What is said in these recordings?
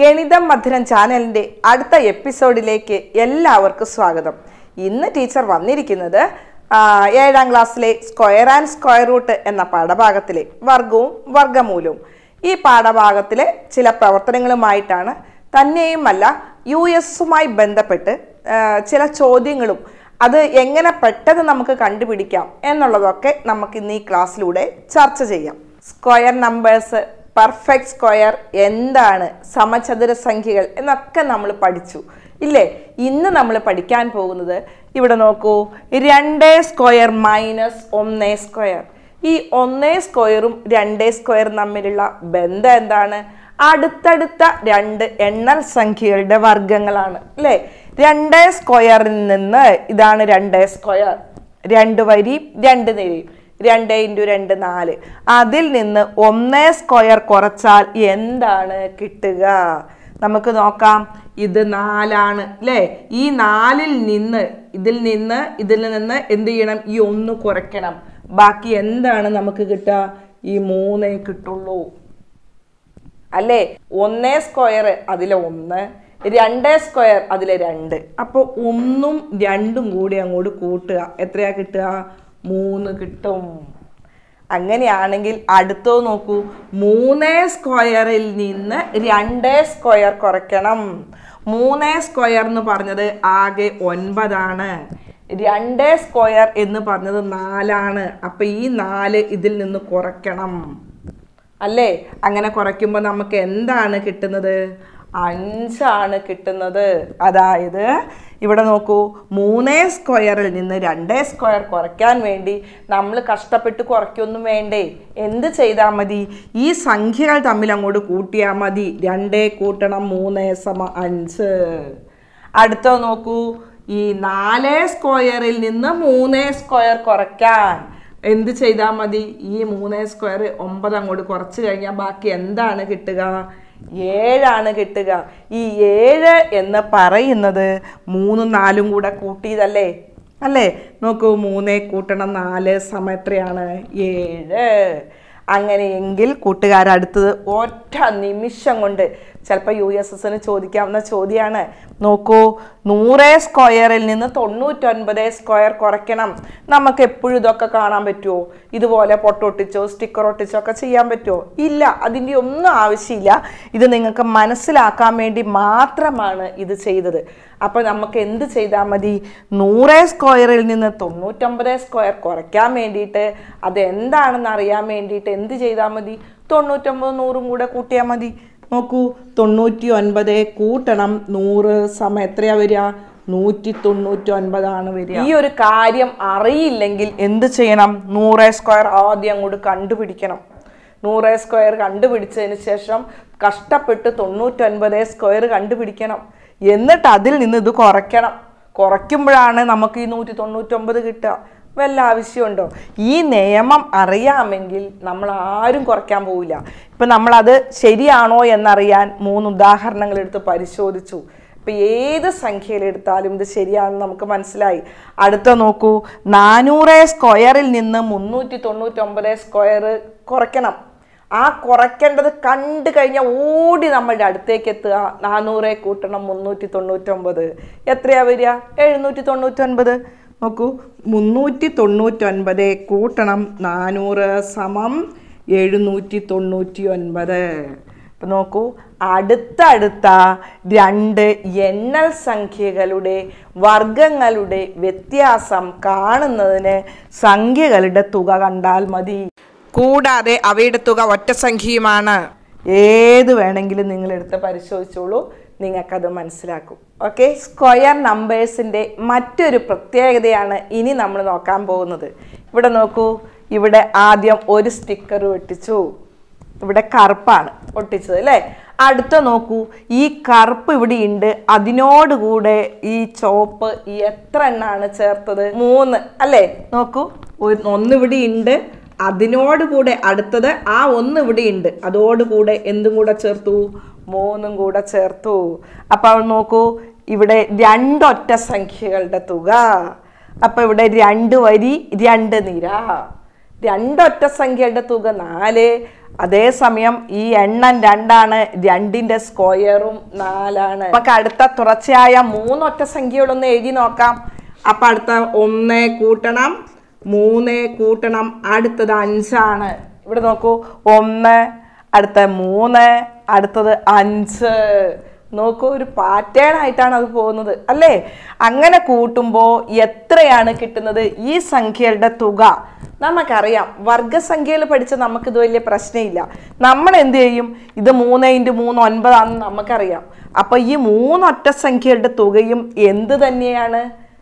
ഗണിതം മധുരം ചാനലിൻ്റെ അടുത്ത എപ്പിസോഡിലേക്ക് എല്ലാവർക്കും സ്വാഗതം ഇന്ന് ടീച്ചർ വന്നിരിക്കുന്നത് ആ, ഏഴാം ക്ലാസ്സിലെ സ്ക്വയർ ആൻഡ് സ്ക്വയർ റൂട്ട് എന്ന പാഠഭാഗത്തിലെ വർഗവും വർഗമൂലവും ഈ പാഠഭാഗത്തിലെ ചില പ്രവർത്തനങ്ങളുമായിട്ടാണ് തന്നെയുമല്ല യു എസുമായി ബന്ധപ്പെട്ട് ആ, ചില ചോദ്യങ്ങളും അത് എങ്ങനെ പെട്ടെന്ന് നമുക്ക് കണ്ടുപിടിക്കാം എന്നുള്ളതൊക്കെ നമുക്ക് ഇന്ന് ഈ ക്ലാസ്സിലൂടെ ചർച്ച ചെയ്യാം സ്ക്വയർ നമ്പേഴ്സ് പെർഫെക്റ്റ് സ്ക്വയർ എന്താണ് സമചതുര സംഖ്യകൾ എന്നൊക്കെ നമ്മൾ പഠിച്ചു ഇല്ലേ ഇന്ന് നമ്മൾ പഠിക്കാൻ പോകുന്നത് ഇവിടെ നോക്കൂ രണ്ടേ സ്ക്വയർ മൈനസ് ഒന്നേ സ്ക്വയർ ഈ ഒന്നേ സ്ക്വയറും രണ്ടേ സ്ക്വയറും തമ്മിലുള്ള ബന്ധം എന്താണ് അടുത്തടുത്ത രണ്ട് എണ്ണൽ സംഖ്യകളുടെ വർഗങ്ങളാണ് അല്ലേ രണ്ടേ സ്ക്വയറിൽ നിന്ന് ഇതാണ് രണ്ടേ സ്ക്വയർ രണ്ട് വരി രണ്ട് നിരയും രണ്ട് ഇൻറ്റു രണ്ട് നാല് അതിൽ നിന്ന് ഒന്നേ സ്ക്വയർ കുറച്ചാൽ എന്താണ് കിട്ടുക നമുക്ക് നോക്കാം ഇത് നാലാണ് അല്ലേ ഈ നാലിൽ നിന്ന് ഇതിൽ നിന്ന് ഇതിൽ നിന്ന് എന്ത് ചെയ്യണം ഈ ഒന്ന് കുറയ്ക്കണം ബാക്കി എന്താണ് നമുക്ക് കിട്ടുക ഈ മൂന്നേ കിട്ടുള്ളൂ അല്ലേ ഒന്നേ സ്ക്വയർ അതിലെ ഒന്ന് രണ്ടേ സ്ക്വയർ അതിലെ രണ്ട് അപ്പോൾ ഒന്നും രണ്ടും കൂടി അങ്ങോട്ട് കൂട്ടുക എത്രയാ കിട്ടുക മൂന്ന് കിട്ടും അങ്ങനെയാണെങ്കിൽ അടുത്തോ നോക്കൂ മൂന്നേ സ്ക്വയറിൽ നിന്ന് രണ്ടേ സ്ക്വയർ കുറയ്ക്കണം മൂന്നേ സ്ക്വയർ എന്ന് പറഞ്ഞത് ആകെ ഒൻപതാണ് രണ്ടേ സ്ക്വയർ എന്ന് പറഞ്ഞത് നാലാണ് അപ്പൊ ഈ നാല് ഇതിൽ നിന്ന് കുറയ്ക്കണം അല്ലേ അങ്ങനെ കുറയ്ക്കുമ്പോൾ നമുക്ക് എന്താണ് കിട്ടുന്നത് അഞ്ചാണ് കിട്ടുന്നത് അതായത് ഇവിടെ നോക്കൂ മൂന്നേ സ്ക്വയറിൽ നിന്ന് രണ്ടേ സ്ക്വയർ കുറയ്ക്കാൻ വേണ്ടി നമ്മൾ കഷ്ടപ്പെട്ട് കുറയ്ക്കൊന്നും വേണ്ടേ എന്ത് ചെയ്താൽ മതി ഈ സംഖ്യകൾ തമ്മിൽ അങ്ങോട്ട് കൂട്ടിയാൽ മതി രണ്ടേ കൂട്ടണം മൂന്നേ സമ അഞ്ച് അടുത്ത നോക്കൂ ഈ നാലേ സ്ക്വയറിൽ നിന്ന് മൂന്നേ സ്ക്വയർ കുറയ്ക്കാൻ എന്ത് ചെയ്താൽ മതി ഈ മൂന്നേ സ്ക്വയർ ഒമ്പത് അങ്ങോട്ട് കുറച്ച് കഴിഞ്ഞാൽ ബാക്കി എന്താണ് കിട്ടുക ഏഴാണ് കിട്ടുക ഈ ഏഴ് എന്ന് പറയുന്നത് മൂന്നും നാലും കൂടെ കൂട്ടിയതല്ലേ അല്ലേ നോക്കൂ മൂന്നേ കൂട്ടണം നാല് സമ എത്രയാണ് ഏഴ് അങ്ങനെയെങ്കിൽ കൂട്ടുകാരടുത്തത് ഒറ്റ നിമിഷം കൊണ്ട് ചിലപ്പോൾ യു എസ് എസിന് ചോദിക്കാവുന്ന ചോദ്യമാണ് നോക്കൂ നൂറേ സ്ക്വയറിൽ നിന്ന് തൊണ്ണൂറ്റൊൻപത് സ്ക്വയർ കുറയ്ക്കണം നമുക്ക് എപ്പോഴും ഇതൊക്കെ കാണാൻ പറ്റുമോ ഇതുപോലെ പൊട്ടൊട്ടിച്ചോ സ്റ്റിക്കർ ഒട്ടിച്ചോ ഒക്കെ ചെയ്യാൻ പറ്റുമോ ഇല്ല അതിൻ്റെ ഒന്നും ആവശ്യമില്ല ഇത് നിങ്ങൾക്ക് മനസ്സിലാക്കാൻ വേണ്ടി മാത്രമാണ് ഇത് ചെയ്തത് അപ്പോൾ നമുക്ക് എന്ത് ചെയ്താൽ മതി നൂറേ സ്ക്വയറിൽ നിന്ന് തൊണ്ണൂറ്റൊമ്പത് സ്ക്വയർ കുറയ്ക്കാൻ വേണ്ടിയിട്ട് അത് എന്താണെന്ന് അറിയാൻ വേണ്ടിയിട്ട് എന്ത് ചെയ്താൽ മതി തൊണ്ണൂറ്റൊമ്പത് നൂറും കൂടെ കൂട്ടിയാൽ മതി നോക്കൂ തൊണ്ണൂറ്റി ഒൻപത് കൂട്ടണം നൂറ് സമയം എത്രയാ വരിക നൂറ്റി തൊണ്ണൂറ്റി ഒൻപതാണ് വരിക ഈ ഒരു കാര്യം അറിയില്ലെങ്കിൽ എന്ത് ചെയ്യണം നൂറേ സ്ക്വയർ ആദ്യം അങ്ങോട്ട് കണ്ടുപിടിക്കണം നൂറേ സ്ക്വയർ കണ്ടുപിടിച്ചതിന് ശേഷം കഷ്ടപ്പെട്ട് തൊണ്ണൂറ്റൊൻപത് സ്ക്വയർ കണ്ടുപിടിക്കണം എന്നിട്ട് അതിൽ നിന്ന് ഇത് കുറയ്ക്കണം കുറയ്ക്കുമ്പോഴാണ് നമുക്ക് ഈ നൂറ്റി തൊണ്ണൂറ്റൊമ്പത് കിട്ടുക വല്ല ആവശ്യമുണ്ടോ ഈ നിയമം അറിയാമെങ്കിൽ നമ്മൾ ആരും കുറയ്ക്കാൻ പോവില്ല ഇപ്പം നമ്മളത് ശരിയാണോ എന്നറിയാൻ മൂന്ന് ഉദാഹരണങ്ങൾ എടുത്ത് പരിശോധിച്ചു ഇപ്പം ഏത് സംഖ്യയിലെടുത്താലും ഇത് ശരിയാണെന്ന് നമുക്ക് മനസ്സിലായി അടുത്ത നോക്കൂ നാനൂറ് സ്ക്വയറിൽ നിന്ന് മുന്നൂറ്റി തൊണ്ണൂറ്റൊമ്പത് സ്ക്വയർ കുറയ്ക്കണം ആ കുറയ്ക്കേണ്ടത് കണ്ടു കഴിഞ്ഞാൽ ഓടി നമ്മളുടെ അടുത്തേക്ക് എത്തുക നാനൂറെ കൂട്ടണം മുന്നൂറ്റി തൊണ്ണൂറ്റൊമ്പത് എത്രയാ വരിക എഴുന്നൂറ്റി തൊണ്ണൂറ്റൊൻപത് നോക്കൂ മുന്നൂറ്റി തൊണ്ണൂറ്റൊൻപത് കൂട്ടണം നാനൂറ് സമം എഴുന്നൂറ്റി തൊണ്ണൂറ്റി ഒൻപത് ഇപ്പം നോക്കൂ അടുത്തടുത്ത രണ്ട് എണ്ണൽ സംഖ്യകളുടെ വർഗങ്ങളുടെ വ്യത്യാസം കാണുന്നതിന് സംഖ്യകളുടെ തുക കണ്ടാൽ മതി കൂടാതെ അവയുടെ തുക ഒറ്റ സംഖ്യയുമാണ് ഏത് വേണമെങ്കിലും നിങ്ങൾ എടുത്ത് പരിശോധിച്ചോളൂ നിങ്ങൾക്കത് മനസ്സിലാക്കും ഓക്കെ സ്ക്വയർ നമ്പേഴ്സിൻ്റെ മറ്റൊരു പ്രത്യേകതയാണ് ഇനി നമ്മൾ നോക്കാൻ പോകുന്നത് ഇവിടെ നോക്കൂ ഇവിടെ ആദ്യം ഒരു സ്റ്റിക്കർ ഒട്ടിച്ചു ഇവിടെ കറുപ്പാണ് ഒട്ടിച്ചത് അല്ലേ അടുത്ത നോക്കൂ ഈ കറുപ്പ് ഇവിടെ ഉണ്ട് അതിനോടുകൂടെ ഈ ചോപ്പ് എത്ര എണ്ണാണ് ചേർത്തത് മൂന്ന് അല്ലേ നോക്കൂ ഒരു- ഒന്ന് ഇവിടെ ഉണ്ട് അതിനോടുകൂടെ അടുത്തത് ആ ഒന്ന് ഇവിടെ ഉണ്ട് അതോടുകൂടെ എന്തും കൂടെ ചേർത്തു മൂന്നും കൂടെ ചേർത്തു അപ്പോൾ നോക്കൂ ഇവിടെ രണ്ടൊറ്റ സംഖ്യകളുടെ തുക അപ്പൊ ഇവിടെ രണ്ട് വരി രണ്ട് നിര രണ്ടൊറ്റ സംഖ്യയുടെ തുക നാല് അതേസമയം ഈ എണ്ണം രണ്ടാണ് രണ്ടിന്റെ സ്ക്വയറും നാലാണ് നമുക്ക് അടുത്ത തുടർച്ചയായ മൂന്നൊറ്റ സംഖ്യകളൊന്ന് എഴുതി നോക്കാം അപ്പൊ അടുത്ത ഒന്ന് കൂട്ടണം മൂന്ന് കൂട്ടണം അടുത്തത് അഞ്ചാണ് ഇവിടെ നോക്കൂ ഒന്ന് അടുത്ത മൂന്ന് അടുത്തത് അഞ്ച് നോക്കൂ ഒരു പാറ്റേൺ ആയിട്ടാണ് അത് പോകുന്നത് അല്ലേ അങ്ങനെ കൂട്ടുമ്പോൾ എത്രയാണ് കിട്ടുന്നത് ഈ സംഖ്യയുടെ തുക നമുക്കറിയാം വർഗസംഖ്യയിൽ പഠിച്ച നമുക്കിത് വലിയ പ്രശ്നമില്ല നമ്മൾ എന്ത് ചെയ്യും ഇത് മൂന്ന് ഇൻറ്റു മൂന്ന് ഒൻപതാണെന്ന് നമുക്കറിയാം അപ്പൊ ഈ മൂന്നൊറ്റ സംഖ്യയുടെ തുകയും എന്ത് തന്നെയാണ്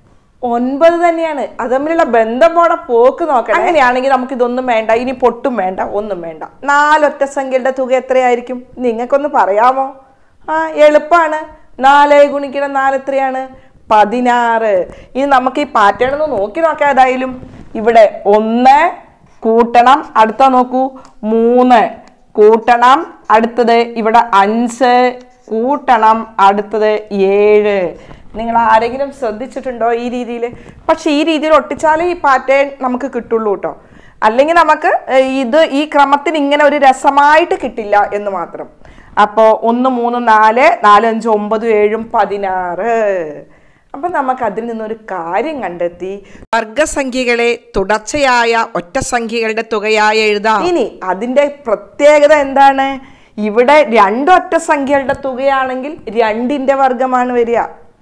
ഒൻപത് തന്നെയാണ് അത് തമ്മിലുള്ള ബന്ധം പോണ പോക്ക് നോക്കണം അങ്ങനെയാണെങ്കിൽ നമുക്ക് ഇതൊന്നും വേണ്ട ഇനി പൊട്ടും വേണ്ട ഒന്നും വേണ്ട നാലൊറ്റ സംഖ്യയുടെ തുക എത്രയായിരിക്കും നിങ്ങൾക്കൊന്ന് പറയാമോ ആ എളുപ്പമാണ് നാല് ഗുണിക്കണം നാല് എത്രയാണ് പതിനാറ് ഇനി നമുക്ക് ഈ പാറ്റേൺ ഒന്ന് നോക്കി നോക്കാം ഏതായാലും ഇവിടെ ഒന്ന് കൂട്ടണം അടുത്ത നോക്കൂ മൂന്ന് കൂട്ടണം അടുത്തത് ഇവിടെ അഞ്ച് കൂട്ടണം അടുത്തത് ഏഴ് നിങ്ങൾ ആരെങ്കിലും ശ്രദ്ധിച്ചിട്ടുണ്ടോ ഈ രീതിയിൽ പക്ഷെ ഈ രീതിയിൽ ഒട്ടിച്ചാലേ ഈ പാറ്റേൺ നമുക്ക് കിട്ടുള്ളൂ കേട്ടോ അല്ലെങ്കിൽ നമുക്ക് ഏർ, ഇത് ഈ ക്രമത്തിന് ഇങ്ങനെ ഒരു രസമായിട്ട് കിട്ടില്ല എന്ന് മാത്രം അപ്പോൾ ഒന്ന് മൂന്ന് നാല് നാല് അഞ്ച് ഒമ്പത് ഏഴും പതിനാറ് അപ്പൊ നമുക്ക് അതിൽ നിന്നൊരു കാര്യം കണ്ടെത്തി വർഗസംഖ്യകളെ തുടർച്ചയായ ഒറ്റ സംഖ്യകളുടെ തുകയായി എഴുതാം ഇനി അതിന്റെ പ്രത്യേകത എന്താണ് ഇവിടെ രണ്ട് ഒറ്റ സംഖ്യകളുടെ തുകയാണെങ്കിൽ രണ്ടിന്റെ വർഗമാണ് വരിക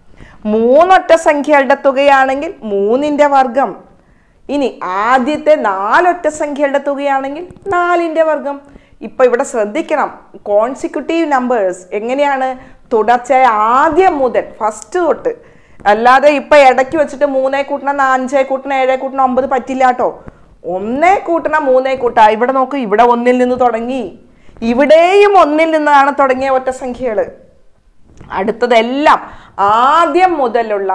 മൂന്നൊറ്റ സംഖ്യകളുടെ തുകയാണെങ്കിൽ മൂന്നിന്റെ വർഗം ഇനി ആദ്യത്തെ നാലൊറ്റ സംഖ്യകളുടെ തുകയാണെങ്കിൽ നാലിന്റെ വർഗം ഇപ്പൊ ഇവിടെ ശ്രദ്ധിക്കണം കോൺസിക്യൂട്ടീവ് നമ്പേഴ്സ് എങ്ങനെയാണ് തുടർച്ചയായ ആദ്യം മുതൽ ഫസ്റ്റ് തൊട്ട് അല്ലാതെ ഇപ്പൊ ഇടയ്ക്ക് വെച്ചിട്ട് മൂന്നേ കൂട്ടണം അഞ്ചേ കൂട്ടണം ഏഴേ കൂട്ടണം ഒമ്പത് പറ്റില്ല കേട്ടോ ഒന്നേ കൂട്ടണം മൂന്നേ കൂട്ടാ ഇവിടെ നോക്കൂ ഇവിടെ ഒന്നിൽ നിന്ന് തുടങ്ങി ഇവിടെയും ഒന്നിൽ നിന്നാണ് തുടങ്ങിയ ഒറ്റ സംഖ്യകള് അടുത്തതെല്ലാം ആദ്യം മുതലുള്ള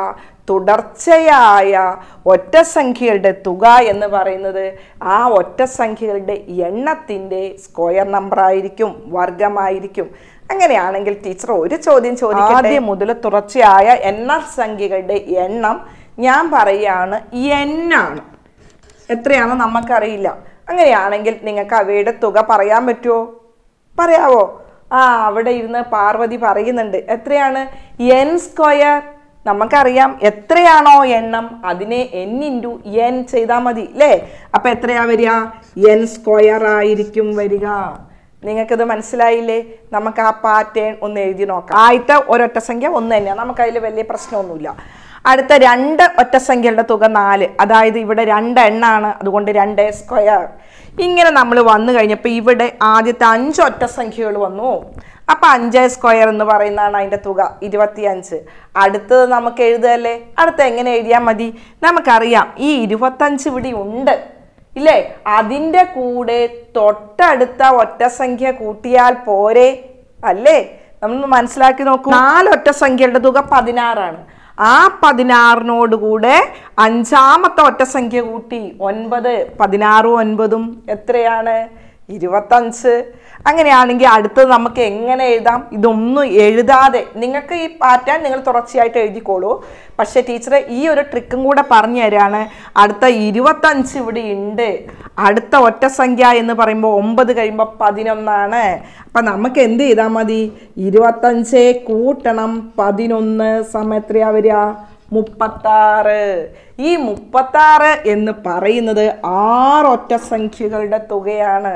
തുടർച്ചയായ ഒറ്റ സംഖ്യകളുടെ തുക എന്ന് പറയുന്നത് ആ ഒറ്റ സംഖ്യകളുടെ എണ്ണത്തിന്റെ സ്ക്വയർ നമ്പർ ആയിരിക്കും വർഗമായിരിക്കും അങ്ങനെയാണെങ്കിൽ ടീച്ചർ ഒരു ചോദ്യം ചോദിക്കട്ടെ ആദ്യം മുതൽ തുടർച്ചയായ എണ്ണ സംഖ്യകളുടെ എണ്ണം ഞാൻ പറയുകയാണ് എന്നാണ് എത്രയാണെന്ന് നമുക്കറിയില്ല അങ്ങനെയാണെങ്കിൽ നിങ്ങൾക്ക് അവയുടെ തുക പറയാൻ പറ്റുമോ പറയാവോ ആ അവിടെ ഇരുന്ന് പാർവതി പറയുന്നുണ്ട് എത്രയാണ് എൻ സ്ക്വയർ നമുക്കറിയാം എത്രയാണോ എണ്ണം അതിനെ എൻ ഇൻറ്റു എൻ ചെയ്താൽ മതി അല്ലേ അപ്പൊ എത്രയാ വരിക എൻ സ്ക്വയർ ആയിരിക്കും വരിക നിങ്ങൾക്കിത് മനസ്സിലായില്ലേ നമുക്ക് ആ പാറ്റേൺ ഒന്ന് എഴുതി നോക്കാം ആദ്യത്തെ ഒരൊറ്റ സംഖ്യ ഒന്ന് തന്നെയാണ് നമുക്ക് അതിൽ വലിയ പ്രശ്നമൊന്നുമില്ല അടുത്ത രണ്ട് ഒറ്റ സംഖ്യകളുടെ തുക നാല് അതായത് ഇവിടെ രണ്ട് എണ്ണാണ് അതുകൊണ്ട് രണ്ട് സ്ക്വയർ ഇങ്ങനെ നമ്മൾ വന്നു കഴിഞ്ഞപ്പോൾ ഇവിടെ ആദ്യത്തെ അഞ്ച് ഒറ്റ സംഖ്യകൾ വന്നു അപ്പൊ അഞ്ച് സ്ക്വയർ എന്ന് പറയുന്നതാണ് അതിന്റെ തുക ഇരുപത്തിയഞ്ച് അടുത്തത് നമുക്ക് എഴുതുകയല്ലേ അടുത്ത എങ്ങനെ എഴുതിയാൽ മതി നമുക്കറിയാം ഈ ഇരുപത്തഞ്ച് ഇവിടെ ഉണ്ട് ഇല്ലേ അതിൻ്റെ കൂടെ തൊട്ടടുത്ത ഒറ്റ സംഖ്യ കൂട്ടിയാൽ പോരെ അല്ലേ നമ്മൾ മനസ്സിലാക്കി നോക്കൂ നാല് ഒറ്റ സംഖ്യയുടെ തുക പതിനാറാണ് ആ പതിനാറിനോട് കൂടെ അഞ്ചാമത്തെ ഒറ്റ സംഖ്യ കൂട്ടി ഒൻപത് പതിനാറും ഒൻപതും എത്രയാണ് ഇരുപത്തഞ്ച് അങ്ങനെയാണെങ്കിൽ അടുത്തത് നമുക്ക് എങ്ങനെ എഴുതാം ഇതൊന്നും എഴുതാതെ നിങ്ങൾക്ക് ഈ പാറ്റേൺ നിങ്ങൾ തുടർച്ചയായിട്ട് എഴുതിക്കോളൂ പക്ഷേ ടീച്ചർ ഈ ഒരു ട്രിക്കും കൂടെ പറഞ്ഞു തരാണ് അടുത്ത ഇരുപത്തഞ്ച് ഇവിടെ ഉണ്ട് അടുത്ത ഒറ്റ സംഖ്യ എന്ന് പറയുമ്പോൾ ഒമ്പത് കഴിയുമ്പോൾ പതിനൊന്നാണ് അപ്പം നമുക്ക് എന്ത് ചെയ്താൽ മതി ഇരുപത്തഞ്ച് കൂട്ടണം പതിനൊന്ന് സമയം എത്രയാ വരിക മുപ്പത്താറ് ഈ മുപ്പത്താറ് എന്ന് പറയുന്നത് ആറൊറ്റ സംഖ്യകളുടെ തുകയാണ്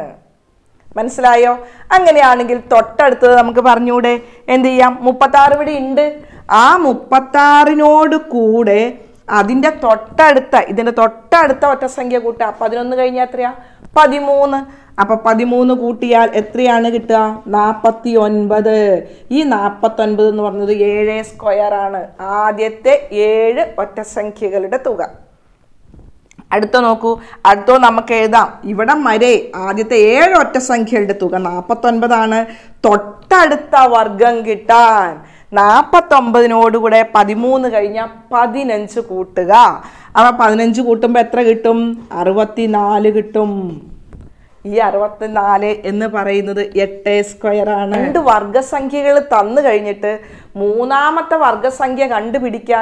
മനസ്സിലായോ അങ്ങനെയാണെങ്കിൽ തൊട്ടടുത്തത് നമുക്ക് പറഞ്ഞൂടെ എന്ത് ചെയ്യാം മുപ്പത്താറ് ഇവിടെ ഉണ്ട് ആ മുപ്പത്താറിനോട് കൂടെ അതിൻ്റെ തൊട്ടടുത്ത ഇതിൻ്റെ തൊട്ടടുത്ത ഒറ്റ സംഖ്യ കൂട്ടുക പതിനൊന്ന് കഴിഞ്ഞാൽ എത്രയാ പതിമൂന്ന് അപ്പൊ പതിമൂന്ന് കൂട്ടിയാൽ എത്രയാണ് കിട്ടുക നാൽപ്പത്തി ഒൻപത് ഈ നാൽപ്പത്തി ഒൻപത് എന്ന് പറഞ്ഞത് ഏഴ് സ്ക്വയർ ആണ് ആദ്യത്തെ ഏഴ് ഒറ്റ സംഖ്യകളുടെ തുക അടുത്ത നോക്കൂ അടുത്തോ നമുക്ക് എഴുതാം ഇവിടെ വരെ ആദ്യത്തെ ഏഴ് ഒറ്റ സംഖ്യകളുടെ തുക നാൽപ്പത്തൊൻപതാണ് തൊട്ടടുത്ത വർഗം കിട്ടാൻ നാൽപ്പത്തൊമ്പതിനോടുകൂടെ പതിമൂന്ന് കഴിഞ്ഞാൽ പതിനഞ്ച് കൂട്ടുക അപ്പം പതിനഞ്ച് കൂട്ടുമ്പോൾ എത്ര കിട്ടും അറുപത്തിനാല് കിട്ടും ഈ അറുപത്തിനാല് എന്ന് പറയുന്നത് എട്ട് സ്ക്വയർ ആണ് രണ്ട് വർഗസംഖ്യകൾ തന്നു കഴിഞ്ഞിട്ട് മൂന്നാമത്തെ വർഗസംഖ്യ കണ്ടുപിടിക്കാൻ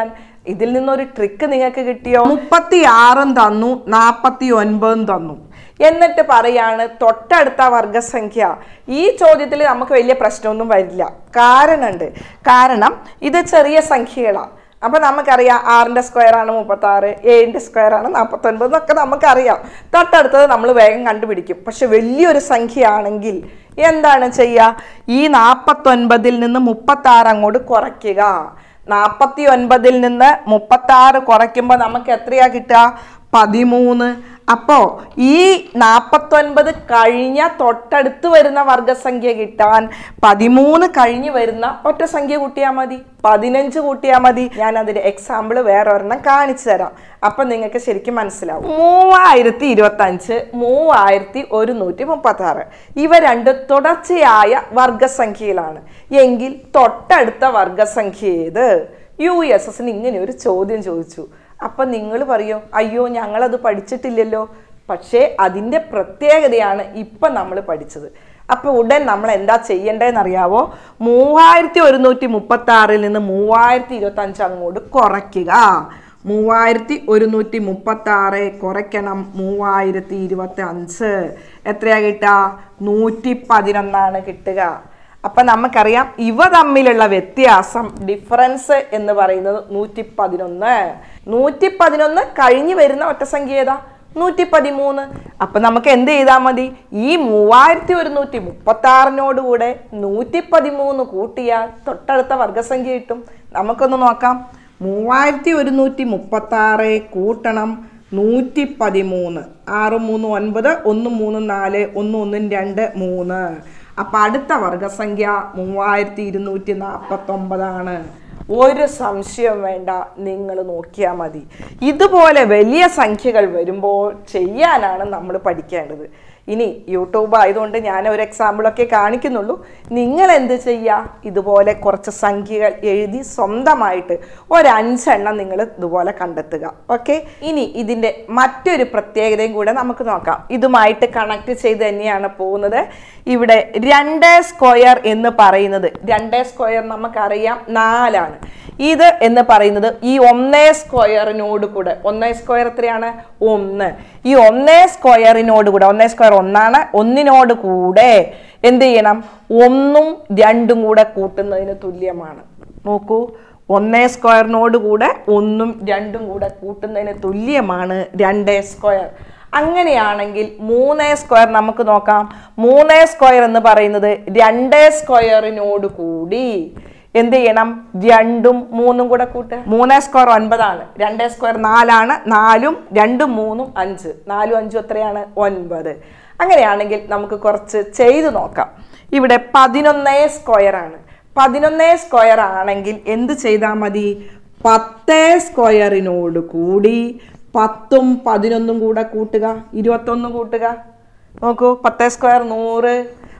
ഇതിൽ നിന്നൊരു ട്രിക്ക് നിങ്ങൾക്ക് കിട്ടിയോ മുപ്പത്തി ആറും തന്നു നാപ്പത്തി ഒൻപതും തന്നു എന്നിട്ട് പറയാണ് തൊട്ടടുത്ത വർഗസംഖ്യ ഈ ചോദ്യത്തിൽ നമുക്ക് വലിയ പ്രശ്നമൊന്നും വരില്ല കാരണമുണ്ട് കാരണം ഇത് ചെറിയ സംഖ്യകളാണ് അപ്പൊ നമുക്കറിയാം ആറിന്റെ സ്ക്വയർ ആണ് മുപ്പത്തി ആറ് ഏഴിന്റെ സ്ക്വയർ ആണ് നാൽപ്പത്തി ഒൻപത് എന്നൊക്കെ നമുക്കറിയാം തൊട്ടടുത്തത് നമ്മൾ വേഗം കണ്ടുപിടിക്കും പക്ഷെ വലിയൊരു സംഖ്യ ആണെങ്കിൽ എന്താണ് ചെയ്യുക ഈ നാൽപ്പത്തൊൻപതിൽ നിന്ന് മുപ്പത്തി ആറ് അങ്ങോട്ട് കുറയ്ക്കുക നാൽപ്പത്തി ഒൻപതിൽ നിന്ന് മുപ്പത്തി ആറ് കുറയ്ക്കുമ്പോൾ നമുക്ക് എത്രയാ കിട്ടുക പതിമൂന്ന് അപ്പോൾ ഈ നാൽപ്പത്തൊൻപത് കഴിഞ്ഞ തൊട്ടടുത്ത് വരുന്ന വർഗസംഖ്യ കിട്ടാൻ പതിമൂന്ന് കഴിഞ്ഞ് വരുന്ന ഒറ്റ സംഖ്യ കൂട്ടിയാൽ മതി പതിനഞ്ച് കൂട്ടിയാൽ മതി ഞാൻ അതിന്റെ എക്സാമ്പിൾ വേറെ ഒരെണ്ണം കാണിച്ചു തരാം അപ്പം നിങ്ങൾക്ക് ശരിക്കും മനസ്സിലാവും മൂവായിരത്തി ഇരുപത്തി അഞ്ച് മൂവായിരത്തി ഒരുന്നൂറ്റി മുപ്പത്തി ആറ് ഇവ രണ്ട് തുടർച്ചയായ വർഗസംഖ്യയിലാണ് എങ്കിൽ തൊട്ടടുത്ത വർഗസംഖ്യ ഏത് യു എസ് എസിന് ഇങ്ങനെ ഒരു ചോദ്യം ചോദിച്ചു അപ്പം നിങ്ങൾ പറയോ അയ്യോ ഞങ്ങളത് പഠിച്ചിട്ടില്ലല്ലോ പക്ഷേ അതിൻ്റെ പ്രത്യേകതയാണ് ഇപ്പം നമ്മൾ പഠിച്ചത് അപ്പോൾ ഉടൻ നമ്മൾ എന്താ ചെയ്യേണ്ടതെന്ന് അറിയാവോ മൂവായിരത്തി ഒരുന്നൂറ്റി മുപ്പത്തി ആറിൽ നിന്ന് മൂവായിരത്തി ഇരുപത്തി അഞ്ച് അങ്ങോട്ട് കുറയ്ക്കുക മൂവായിരത്തി ഒരുന്നൂറ്റി മുപ്പത്തി ആറ് കുറയ്ക്കണം മൂവായിരത്തി ഇരുപത്തി അഞ്ച് എത്രയാ കിട്ടുക നൂറ്റി പതിനൊന്നാണ് കിട്ടുക അപ്പൊ നമുക്കറിയാം ഇവ തമ്മിലുള്ള വ്യത്യാസം ഡിഫറൻസ് എന്ന് പറയുന്നത് നൂറ്റി പതിനൊന്ന് നൂറ്റി പതിനൊന്ന് കഴിഞ്ഞു വരുന്ന ഒറ്റ സംഖ്യ ഏതാ നൂറ്റി പതിമൂന്ന് അപ്പൊ നമുക്ക് എന്ത് ചെയ്താൽ മതി ഈ മൂവായിരത്തി ഒരുന്നൂറ്റി മുപ്പത്തി ആറിനോട് കൂടെ നൂറ്റി പതിമൂന്ന് കൂട്ടിയാൽ തൊട്ടടുത്ത വർഗസംഖ്യ കിട്ടും നമുക്കൊന്ന് നോക്കാം മൂവായിരത്തി ഒരുന്നൂറ്റി മുപ്പത്തി ആറ് കൂട്ടണം നൂറ്റി പതിമൂന്ന് ആറ് മൂന്ന് ഒൻപത് ഒന്ന് മൂന്ന് നാല് ഒന്ന് ഒന്നും രണ്ട് മൂന്ന് അപ്പൊ അടുത്ത വർഗസംഖ്യ മൂവായിരത്തി ഇരുന്നൂറ്റി നാൽപ്പത്തി ഒമ്പതാണ് ഒരു സംശയം വേണ്ട നിങ്ങൾ നോക്കിയാൽ മതി ഇതുപോലെ വലിയ സംഖ്യകൾ വരുമ്പോൾ ചെയ്യാനാണ് നമ്മൾ പഠിക്കേണ്ടത് ഇനി യൂട്യൂബ് ആയതുകൊണ്ട് ഞാൻ ഒരു എക്സാമ്പിളൊക്കെ കാണിക്കുന്നുള്ളൂ നിങ്ങൾ എന്ത് ചെയ്യുക ഇതുപോലെ കുറച്ച് സംഖ്യകൾ എഴുതി സ്വന്തമായിട്ട് ഒരു അഞ്ചെണ്ണം നിങ്ങൾ ഇതുപോലെ കണ്ടെത്തുക ഓക്കെ ഇനി ഇതിൻ്റെ മറ്റൊരു പ്രത്യേകതയും കൂടെ നമുക്ക് നോക്കാം ഇതുമായിട്ട് കണക്ട് ചെയ്ത് തന്നെയാണ് പോകുന്നത് ഇവിടെ രണ്ട് സ്ക്വയർ എന്ന് പറയുന്നത് രണ്ട് സ്ക്വയർ നമുക്കറിയാം നാലാണ് ഇത് എന്ന് പറയുന്നത് ഈ ഒന്നേ സ്ക്വയറിനോട് കൂടെ ഒന്നേ സ്ക്വയർ എത്രയാണ് ഒന്ന് ഈ ഒന്നേ സ്ക്വയറിനോട് കൂടെ ഒന്നേ സ്ക്വയർ ഒന്നാണ് ഒന്നിനോട് കൂടെ എന്ത് ചെയ്യണം ഒന്നും രണ്ടും കൂടെ കൂട്ടുന്നതിന് തുല്യമാണ് നോക്കൂ ഒന്നേ സ്ക്വയറിനോട് കൂടെ ഒന്നും രണ്ടും കൂടെ കൂട്ടുന്നതിന് തുല്യമാണ് രണ്ടേ സ്ക്വയർ അങ്ങനെയാണെങ്കിൽ മൂന്നേ സ്ക്വയർ നമുക്ക് നോക്കാം മൂന്നേ സ്ക്വയർ എന്ന് പറയുന്നത് രണ്ടേ സ്ക്വയറിനോട് കൂടി എന്ത് ചെയ്യണം രണ്ടും മൂന്നും കൂടെ കൂട്ടുക മൂന്നേ സ്ക്വയർ ഒൻപതാണ് രണ്ടേ സ്ക്വയർ നാലാണ് നാലും രണ്ടും മൂന്നും അഞ്ച് നാലും അഞ്ചും എത്രയാണ് ഒൻപത് അങ്ങനെയാണെങ്കിൽ നമുക്ക് കുറച്ച് ചെയ്തു നോക്കാം ഇവിടെ പതിനൊന്നേ സ്ക്വയർ ആണ് പതിനൊന്നേ സ്ക്വയർ ആണെങ്കിൽ എന്ത് ചെയ്താൽ മതി പത്തേ സ്ക്വയറിനോട് കൂടി പത്തും പതിനൊന്നും കൂടെ കൂട്ടുക ഇരുപത്തൊന്ന് കൂട്ടുക നോക്കൂ പത്തേ സ്ക്വയർ നൂറ്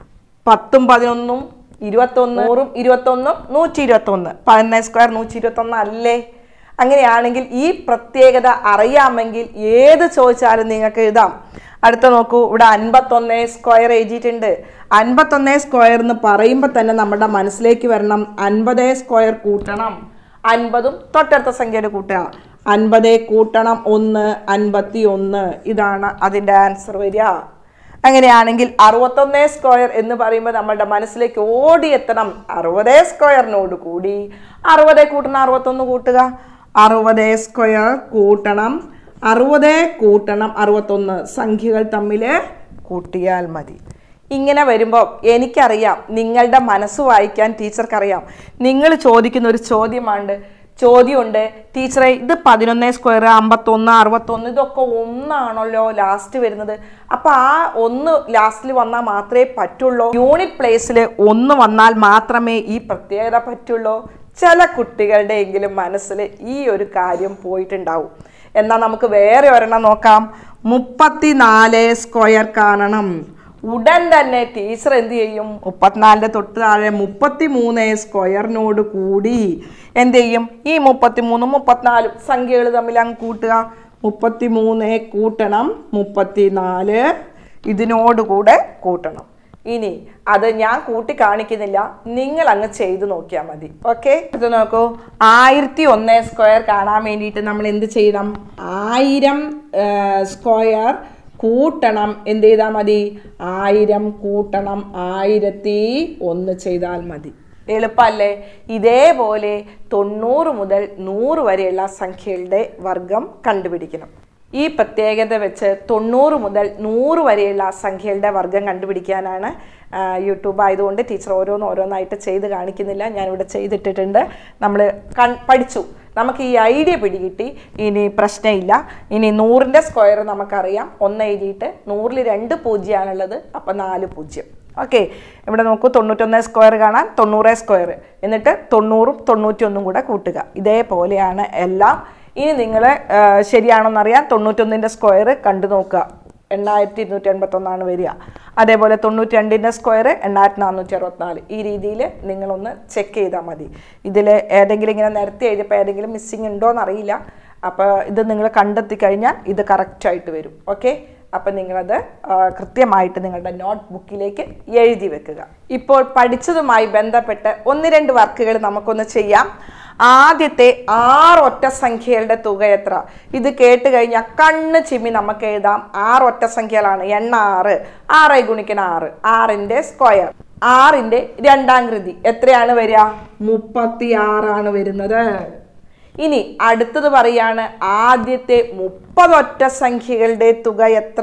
പത്തും പതിനൊന്നും ഇരുപത്തൊന്ന് നൂറും ഇരുപത്തൊന്നും നൂറ്റി ഇരുപത്തൊന്ന് പതിനൊന്ന് സ്ക്വയർ നൂറ്റി ഇരുപത്തൊന്ന് അല്ലേ അങ്ങനെയാണെങ്കിൽ ഈ പ്രത്യേകത അറിയാമെങ്കിൽ ഏത് ചോദിച്ചാലും നിങ്ങൾക്ക് എഴുതാം അടുത്ത നോക്കൂ ഇവിടെ അൻപത്തൊന്നേ സ്ക്വയർ എഴുതിയിട്ടുണ്ട് അൻപത്തൊന്നേ സ്ക്വയർ എന്ന് പറയുമ്പോൾ തന്നെ നമ്മുടെ മനസ്സിലേക്ക് വരണം അൻപതേ സ്ക്വയർ കൂട്ടണം അൻപതും തൊട്ടടുത്ത സംഖ്യയുടെ കൂട്ടുക അൻപതേ കൂട്ടണം ഒന്ന് അൻപത്തി ഒന്ന് ഇതാണ് അതിൻ്റെ ആൻസർ വരിക അങ്ങനെയാണെങ്കിൽ അറുപത്തൊന്നേ സ്ക്വയർ എന്ന് പറയുമ്പോൾ നമ്മളുടെ മനസ്സിലേക്ക് ഓടിയെത്തണം അറുപതേ സ്ക്വയറിനോട് കൂടി അറുപതേ കൂട്ടണം അറുപത്തൊന്ന് കൂട്ടുക അറുപതേ സ്ക്വയർ കൂട്ടണം അറുപതേ കൂട്ടണം അറുപത്തൊന്ന് സംഖ്യകൾ തമ്മിൽ കൂട്ടിയാൽ മതി ഇങ്ങനെ വരുമ്പോൾ എനിക്കറിയാം നിങ്ങളുടെ മനസ്സ് വായിക്കാൻ ടീച്ചർക്കറിയാം നിങ്ങൾ ചോദിക്കുന്ന ഒരു ചോദ്യമാണ് ചോദ്യമുണ്ട് ടീച്ചറെ ഇത് പതിനൊന്ന് സ്ക്വയർ അമ്പത്തൊന്ന് അറുപത്തൊന്ന് ഇതൊക്കെ ഒന്നാണല്ലോ ലാസ്റ്റ് വരുന്നത് അപ്പൊ ആ ഒന്ന് ലാസ്റ്റിൽ വന്നാൽ മാത്രമേ പറ്റുള്ളൂ യൂണിറ്റ് പ്ലേസിൽ ഒന്ന് വന്നാൽ മാത്രമേ ഈ പ്രത്യേകത പറ്റുള്ളൂ ചില കുട്ടികളുടെ എങ്കിലും മനസ്സിൽ ഈ ഒരു കാര്യം പോയിട്ടുണ്ടാവും എന്നാൽ നമുക്ക് വേറെ ഒരെണ്ണം നോക്കാം മുപ്പത്തിനാല് സ്ക്വയർ കാണണം ഉടൻ തന്നെ ടീച്ചർ എന്ത് ചെയ്യും മുപ്പത്തിനാലിൻ്റെ തൊട്ട് താഴെ മുപ്പത്തി മൂന്ന് സ്ക്വയറിനോട് കൂടി എന്ത് ചെയ്യും ഈ മുപ്പത്തി മൂന്നും മുപ്പത്തിനാലും സംഖ്യകൾ തമ്മിൽ അങ്ങ് കൂട്ടുക മുപ്പത്തി മൂന്ന് കൂട്ടണം മുപ്പത്തിനാല് ഇതിനോട് കൂടെ കൂട്ടണം ഇനി അത് ഞാൻ കൂട്ടി കാണിക്കുന്നില്ല നിങ്ങൾ അങ്ങ് ചെയ്തു നോക്കിയാൽ മതി ഓക്കെ ഇത് നോക്കൂ ആയിരത്തി ഒന്ന് സ്ക്വയർ കാണാൻ വേണ്ടിയിട്ട് നമ്മൾ എന്ത് ചെയ്യണം ആയിരം സ്ക്വയർ കൂട്ടണം എന്ത് ചെയ്താൽ മതി ആയിരം കൂട്ടണം ആയിരത്തി ഒന്ന് ചെയ്താൽ മതി എളുപ്പമല്ലേ ഇതേപോലെ തൊണ്ണൂറ് മുതൽ നൂറ് വരെയുള്ള സംഖ്യകളുടെ വർഗം കണ്ടുപിടിക്കണം ഈ പ്രത്യേകത വെച്ച് തൊണ്ണൂറ് മുതൽ നൂറ് വരെയുള്ള സംഖ്യകളുടെ വർഗം കണ്ടുപിടിക്കാനാണ് ആ, യൂട്യൂബ് ആയതുകൊണ്ട് ടീച്ചർ ഓരോന്ന് ഓരോന്നായിട്ട് ചെയ്ത് കാണിക്കുന്നില്ല ഞാനിവിടെ ചെയ്തിട്ടിട്ടുണ്ട് നമ്മൾ കൺ പഠിച്ചു നമുക്ക് ഈ ഐഡിയ പിടികിട്ടി ഇനി പ്രശ്നമില്ല ഇനി നൂറിൻ്റെ സ്ക്വയർ നമുക്കറിയാം ഒന്ന് എഴുതിയിട്ട് നൂറിൽ രണ്ട് പൂജ്യമാണുള്ളത് അപ്പം നാല് പൂജ്യം ഓക്കെ ഇവിടെ നോക്കൂ തൊണ്ണൂറ്റൊന്ന് സ്ക്വയർ കാണാൻ തൊണ്ണൂറ് സ്ക്വയർ എന്നിട്ട് തൊണ്ണൂറും തൊണ്ണൂറ്റിയൊന്നും കൂടെ കൂട്ടുക ഇതേപോലെയാണ് എല്ലാം ഇനി നിങ്ങൾ ശരിയാണോന്നറിയാൻ തൊണ്ണൂറ്റൊന്നിൻ്റെ സ്ക്വയർ കണ്ടു നോക്കുക എണ്ണായിരത്തി ഇരുന്നൂറ്റി എൺപത്തൊന്നാണ് വരിക അതേപോലെ തൊണ്ണൂറ്റി രണ്ടിൻ്റെ സ്ക്വയർ എണ്ണായിരത്തി നാനൂറ്റി അറുപത്തിനാല് ഈ രീതിയിൽ നിങ്ങളൊന്ന് ചെക്ക് ചെയ്താൽ മതി ഇതിൽ ഏതെങ്കിലും ഇങ്ങനെ നിരത്തി എഴുതിയപ്പോൾ ഏതെങ്കിലും മിസ്സിങ് ഉണ്ടോ എന്നറിയില്ല അപ്പോൾ ഇത് നിങ്ങൾ കണ്ടെത്തി കഴിഞ്ഞാൽ ഇത് കറക്റ്റായിട്ട് വരും ഓക്കെ അപ്പം നിങ്ങളത് ആ, കൃത്യമായിട്ട് നിങ്ങളുടെ നോട്ട് ബുക്കിലേക്ക് എഴുതി വെക്കുക ഇപ്പോൾ പഠിച്ചതുമായി ബന്ധപ്പെട്ട് ഒന്ന് രണ്ട് വർക്കുകൾ നമുക്കൊന്ന് ചെയ്യാം ആദ്യത്തെ ആറ് ഒറ്റ സംഖ്യകളുടെ തുക എത്ര ഇത് കേട്ട് കഴിഞ്ഞാൽ കണ്ണ് ചിമ്മി നമുക്ക് എഴുതാം ആറ് ഒറ്റ സംഖ്യകളാണ് എണ്ണ ആറ് ആറ് ഗുണിക്കണ ആറ് ആറിൻ്റെ സ്ക്വയർ ആറിൻ്റെ രണ്ടാം കൃതി എത്രയാണ് വരിക മുപ്പത്തി ആറാണ് വരുന്നത് ഇനി അടുത്തത് പറയാണ് ആദ്യത്തെ മുപ്പത് ഒറ്റ സംഖ്യകളുടെ തുക എത്ര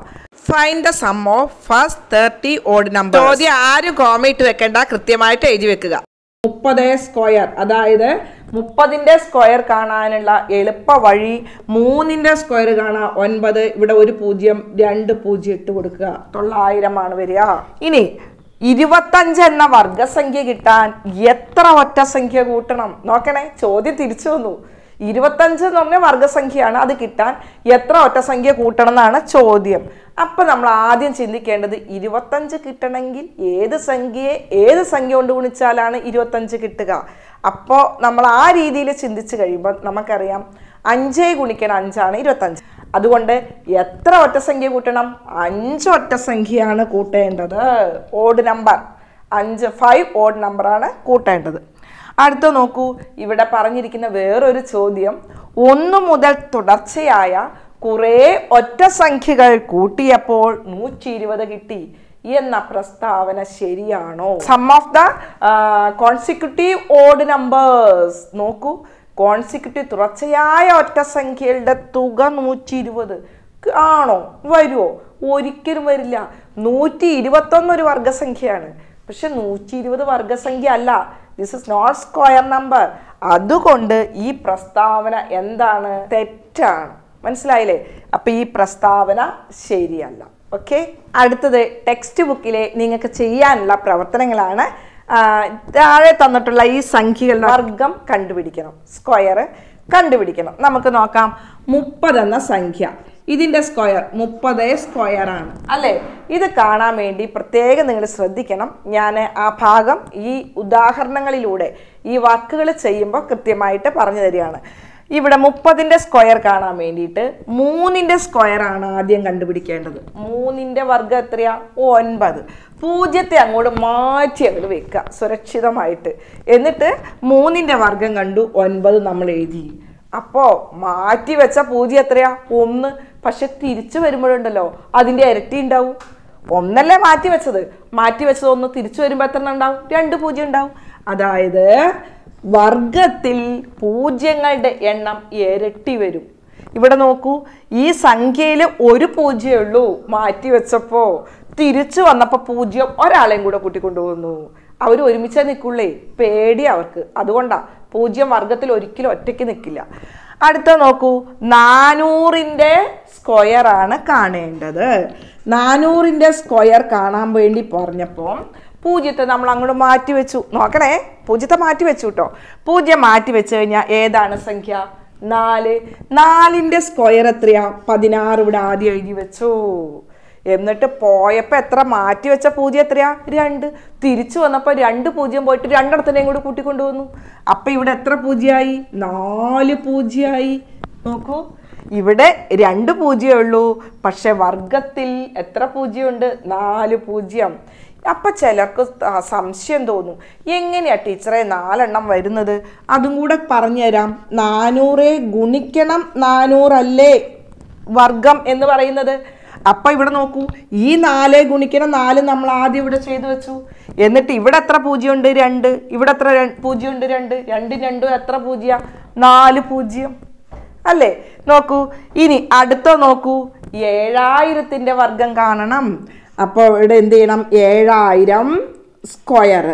find the sum of first thirty odd number ചോദ്യം ആരും കോമയിട്ട് വെക്കണ്ട കൃത്യമായിട്ട് എഴുതി വെക്കുക മുപ്പത് സ്ക്വയർ അതായത് മുപ്പതിന്റെ സ്ക്വയർ കാണാനുള്ള എളുപ്പ വഴി മൂന്നിന്റെ സ്ക്വയർ കാണാൻ ഒൻപത് ഇവിടെ ഒരു പൂജ്യം രണ്ട് പൂജ്യം ഇട്ട് കൊടുക്കുക തൊള്ളായിരമാണ് വരിക ഇനി ഇരുപത്തഞ്ച് എന്ന വർഗസംഖ്യ കിട്ടാൻ എത്ര ഒറ്റ സംഖ്യ കൂട്ടണം നോക്കണേ ചോദ്യം തിരിച്ചു വന്നു ഇരുപത്തഞ്ച് എന്ന് പറഞ്ഞ വർഗസംഖ്യയാണ് അത് കിട്ടാൻ എത്ര ഒറ്റ സംഖ്യ കൂട്ടണം എന്നാണ് ചോദ്യം അപ്പൊ നമ്മൾ ആദ്യം ചിന്തിക്കേണ്ടത് ഇരുപത്തഞ്ച് കിട്ടണമെങ്കിൽ ഏത് സംഖ്യയെ ഏത് സംഖ്യ കൊണ്ട് ഗുണിച്ചാലാണ് ഇരുപത്തഞ്ച് കിട്ടുക അപ്പോൾ നമ്മൾ ആ രീതിയിൽ ചിന്തിച്ച് കഴിയുമ്പോൾ നമുക്കറിയാം അഞ്ചേ ഗുണിക്കണം അഞ്ചാണ് ഇരുപത്തഞ്ച് അതുകൊണ്ട് എത്ര ഒറ്റ സംഖ്യ കൂട്ടണം അഞ്ച് ഒറ്റ സംഖ്യയാണ് കൂട്ടേണ്ടത് ഓഡ് നമ്പർ അഞ്ച് ഫൈവ് ഓഡ് നമ്പറാണ് കൂട്ടേണ്ടത് അടുത്ത നോക്കൂ ഇവിടെ പറഞ്ഞിരിക്കുന്ന വേറൊരു ചോദ്യം ഒന്ന് മുതൽ തുടർച്ചയായ കുറേ ഒറ്റ സംഖ്യകൾ കൂട്ടിയപ്പോൾ നൂറ്റി ഇരുപത് കിട്ടി എന്ന പ്രസ്താവന ശരിയാണോ sum of the consecutive odd numbers നോക്കൂ കോൺസിക്യൂട്ടീവ് തുടർച്ചയായ ഒറ്റ സംഖ്യകളുടെ തുക നൂറ്റി ഇരുപത് ആണോ വരുമോ ഒരിക്കലും വരില്ല നൂറ്റി ഇരുപത്തൊന്ന് ഒരു വർഗസംഖ്യയാണ് പക്ഷെ നൂറ്റി ഇരുപത് വർഗസംഖ്യ അല്ല this is not square number അതുകൊണ്ട് ഈ പ്രസ്താവന എന്താണ് തെറ്റാണ് മനസ്സിലായില്ലേ അപ്പൊ ഈ പ്രസ്താവന ശരിയല്ല ഓക്കെ അടുത്തത് ടെക്സ്റ്റ് ബുക്കിലെ നിങ്ങൾക്ക് ചെയ്യാനുള്ള പ്രവർത്തനങ്ങളാണ് ആ, താഴെ തന്നിട്ടുള്ള ഈ സംഖ്യകളുടെ വർഗം കണ്ടുപിടിക്കണം സ്ക്വയർ കണ്ടുപിടിക്കണം നമുക്ക് നോക്കാം മുപ്പത് എന്ന സംഖ്യ ഇതിന്റെ സ്ക്വയർ മുപ്പത് സ്ക്വയർ ആണ് അല്ലേ ഇത് കാണാൻ വേണ്ടി പ്രത്യേകം നിങ്ങൾ ശ്രദ്ധിക്കണം ഞാൻ ആ ഭാഗം ഈ ഉദാഹരണങ്ങളിലൂടെ ഈ വർക്കുകൾ ചെയ്യുമ്പോൾ കൃത്യമായിട്ട് പറഞ്ഞു തരികയാണ് ഇവിടെ മുപ്പതിന്റെ സ്ക്വയർ കാണാൻ വേണ്ടിയിട്ട് മൂന്നിന്റെ സ്ക്വയർ ആണ് ആദ്യം കണ്ടുപിടിക്കേണ്ടത് മൂന്നിന്റെ വർഗം എത്രയാ ഒൻപത് പൂജ്യത്തെ അങ്ങോട്ട് മാറ്റി അങ്ങോട്ട് വെക്കുക സുരക്ഷിതമായിട്ട് എന്നിട്ട് മൂന്നിന്റെ വർഗം കണ്ടു ഒൻപത് നമ്മൾ എഴുതി അപ്പോ മാറ്റി വെച്ച പൂജ്യം എത്രയാ ഒന്ന് പക്ഷെ തിരിച്ചു വരുമ്പോഴുണ്ടല്ലോ അതിന്റെ ഇരട്ടി ഉണ്ടാവും ഒന്നല്ലേ മാറ്റി വെച്ചത് മാറ്റി വെച്ചത് ഒന്ന് തിരിച്ചു വരുമ്പോൾ എത്ര ഉണ്ടാവും രണ്ട് പൂജ്യം ഉണ്ടാവും അതായത് വർഗത്തിൽ പൂജ്യങ്ങളുടെ എണ്ണം ഇരട്ടി വരും ഇവിടെ നോക്കൂ ഈ സംഖ്യയിൽ ഒരു പൂജ്യമേ ഉള്ളൂ മാറ്റി വെച്ചപ്പോ തിരിച്ചു വന്നപ്പോൾ പൂജ്യം ഒരാളെയും കൂടെ കൂട്ടിക്കൊണ്ടുപോകുന്നു അവർ ഒരുമിച്ചേ നിൽക്കുള്ളേ പേടി അവർക്ക് അതുകൊണ്ടാ പൂജ്യം വർഗത്തിൽ ഒരിക്കലും ഒറ്റയ്ക്ക് നിൽക്കില്ല അടുത്ത നോക്കൂ നാനൂറിൻ്റെ സ്ക്വയർ ആണ് കാണേണ്ടത് നാനൂറിൻ്റെ സ്ക്വയർ കാണാൻ വേണ്ടി പറഞ്ഞപ്പോൾ പൂജ്യത്തെ നമ്മൾ അങ്ങോട്ട് മാറ്റി വെച്ചു നോക്കണേ പൂജ്യത്തെ മാറ്റി വെച്ചു കേട്ടോ പൂജ്യം മാറ്റി വെച്ച് കഴിഞ്ഞാൽ ഏതാണ് സംഖ്യ നാല് നാലിൻ്റെ സ്ക്വയർ എത്രയാ പതിനാറ് ഇവിടെ ആദ്യം എഴുതി വെച്ചു എന്നിട്ട് പോയപ്പോൾ എത്ര മാറ്റി വെച്ച പൂജ്യം എത്രയാ രണ്ട് തിരിച്ചു വന്നപ്പോൾ രണ്ട് പൂജ്യം പോയിട്ട് രണ്ടിടത്തിനെയും കൂടി കൂട്ടിക്കൊണ്ടുവന്നു അപ്പം ഇവിടെ എത്ര പൂജ്യമായി നാല് പൂജ്യമായി നോക്കൂ ഇവിടെ രണ്ട് പൂജ്യമേ ഉള്ളൂ പക്ഷെ വർഗത്തിൽ എത്ര പൂജ്യമുണ്ട് നാല് പൂജ്യം അപ്പൊ ചിലർക്ക് ആ, സംശയം തോന്നും എങ്ങനെയാ ടീച്ചറെ നാലെണ്ണം വരുന്നത് അതും കൂടെ പറഞ്ഞുതരാം നാനൂറ് ഗുണിക്കണം നാനൂറല്ലേ വർഗം എന്ന് പറയുന്നത് അപ്പൊ ഇവിടെ നോക്കൂ ഈ നാല് ഗുണിക്കണം നാല് നമ്മൾ ആദ്യം ഇവിടെ ചെയ്തു വെച്ചു എന്നിട്ട് ഇവിടെ എത്ര പൂജ്യം ഉണ്ട് രണ്ട് ഇവിടെ എത്ര ര- പൂജ്യം ഉണ്ട് രണ്ട് രണ്ടും രണ്ടും എത്ര പൂജ്യ നാല് പൂജ്യം അല്ലേ നോക്കൂ ഇനി അടുത്ത നോക്കൂ ഏഴായിരത്തിന്റെ വർഗം കാണണം അപ്പോൾ ഇവിടെ എന്ത് ചെയ്യണം ഏഴായിരം സ്ക്വയർ